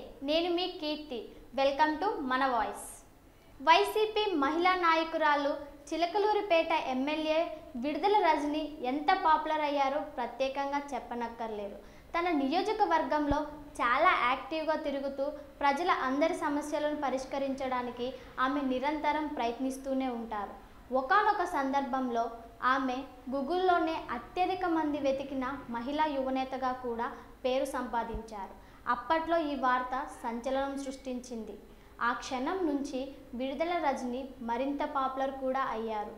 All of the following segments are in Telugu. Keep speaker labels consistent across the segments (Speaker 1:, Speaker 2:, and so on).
Speaker 1: నేను మీ కీర్తి వెల్కమ్ టు మన వాయిస్ వైసీపీ మహిళా నాయకురాలు చిలకలూరిపేట ఎమ్మెల్యే విడుదల రజని ఎంత పాపులర్ అయ్యారో ప్రత్యేకంగా చెప్పనక్కర్లేదు తన నియోజకవర్గంలో చాలా యాక్టివ్గా తిరుగుతూ ప్రజల అందరి సమస్యలను పరిష్కరించడానికి ఆమె నిరంతరం ప్రయత్నిస్తూనే ఉంటారు ఒకానొక సందర్భంలో ఆమె గూగుల్లోనే అత్యధిక మంది వెతికిన మహిళా యువనేతగా కూడా పేరు సంపాదించారు అప్పట్లో ఈ వార్త సంచలనం సృష్టించింది ఆ క్షణం నుంచి విడుదల రజని మరింత పాపులర్ కూడా అయ్యారు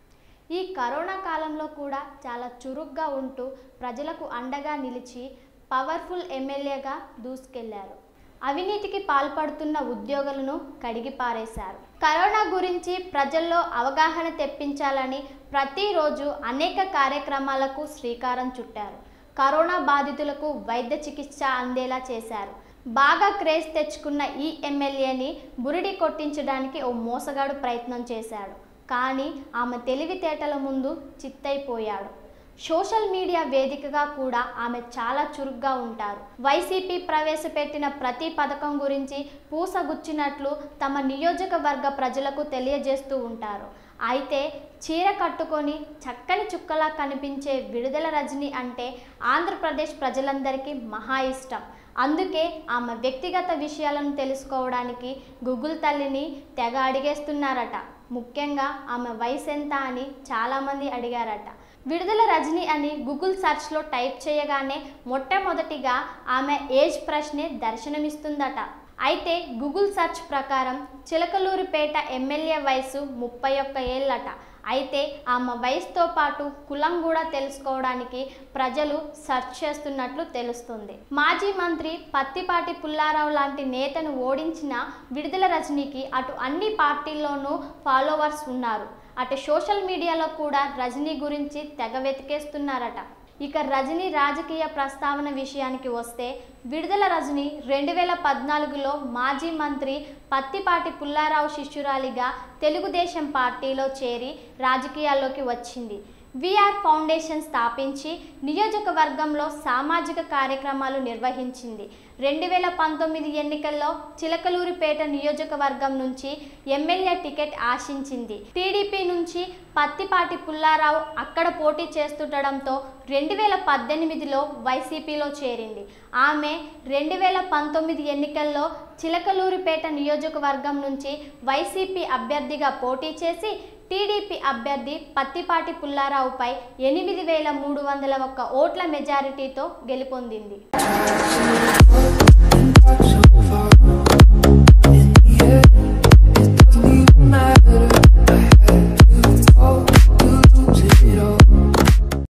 Speaker 1: ఈ కరోనా కాలంలో కూడా చాలా చురుగ్గా ఉంటూ ప్రజలకు అండగా నిలిచి పవర్ఫుల్ ఎమ్మెల్యేగా దూసుకెళ్లారు అవినీతికి పాల్పడుతున్న ఉద్యోగులను కడిగి పారేశారు కరోనా గురించి ప్రజల్లో అవగాహన తెప్పించాలని ప్రతిరోజు అనేక కార్యక్రమాలకు శ్రీకారం చుట్టారు కరోనా బాధితులకు వైద్య చికిత్స అందేలా చేశారు బాగా క్రేజ్ తెచ్చుకున్న ఈ ఎమ్మెల్యేని బురిడి కొట్టించడానికి ఓ మోసగాడు ప్రయత్నం చేశాడు కానీ ఆమె తెలివితేటల ముందు చిత్తైపోయాడు సోషల్ మీడియా వేదికగా కూడా ఆమె చాలా చురుగ్గా ఉంటారు వైసీపీ ప్రవేశపెట్టిన ప్రతి పథకం గురించి పూసగుచ్చినట్లు తమ నియోజకవర్గ ప్రజలకు తెలియజేస్తూ ఉంటారు అయితే చీర కట్టుకొని చక్కని చుక్కలా కనిపించే విడుదల రజని అంటే ఆంధ్రప్రదేశ్ ప్రజలందరికీ మహా ఇష్టం అందుకే ఆమె వ్యక్తిగత విషయాలను తెలుసుకోవడానికి గూగుల్ తల్లిని తెగ అడిగేస్తున్నారట ముఖ్యంగా ఆమె వయసు ఎంత అని చాలామంది అడిగారట విడుదల రజని అని గూగుల్ సెర్చ్లో టైప్ చేయగానే మొట్టమొదటిగా ఆమె ఏజ్ ప్రశ్నే దర్శనమిస్తుందట అయితే గూగుల్ సెర్చ్ ప్రకారం చిలకలూరిపేట ఎమ్మెల్యే వయసు ముప్పై ఒక్క ఏళ్ళట అయితే ఆమె వయసుతో పాటు కులం కూడా తెలుసుకోవడానికి ప్రజలు సెర్చ్ చేస్తున్నట్లు తెలుస్తుంది మాజీ మంత్రి పత్తిపాటి పుల్లారావు లాంటి నేతను ఓడించిన విడుదల రజనీకి అటు అన్ని పార్టీల్లోనూ ఫాలోవర్స్ ఉన్నారు అటు సోషల్ మీడియాలో కూడా రజనీ గురించి తెగ వెతికేస్తున్నారట ఇక రజనీ రాజకీయ ప్రస్తావన విషయానికి వస్తే విడుదల రజని రెండు వేల పద్నాలుగులో మాజీ మంత్రి పత్తిపాటి పుల్లారావు శిష్యురాలిగా తెలుగుదేశం పార్టీలో చేరి రాజకీయాల్లోకి వచ్చింది విఆర్ ఫౌండేషన్ స్థాపించి నియోజకవర్గంలో సామాజిక కార్యక్రమాలు నిర్వహించింది రెండు వేల పంతొమ్మిది ఎన్నికల్లో చిలకలూరిపేట నియోజకవర్గం నుంచి ఎమ్మెల్యే టికెట్ ఆశించింది టీడీపీ నుంచి పత్తిపాటి పుల్లారావు అక్కడ పోటీ చేస్తుండడంతో రెండు వేల పద్దెనిమిదిలో వైసీపీలో చేరింది ఆమె రెండు వేల పంతొమ్మిది ఎన్నికల్లో చిలకలూరిపేట నియోజకవర్గం నుంచి వైసీపీ అభ్యర్థిగా పోటీ చేసి టీడీపీ అభ్యర్థి పత్తిపాటి పుల్లారావుపై ఎనిమిది వేల మూడు వందల ఒక్క ఓట్ల మెజారిటీతో గెలుపొందింది
Speaker 2: so far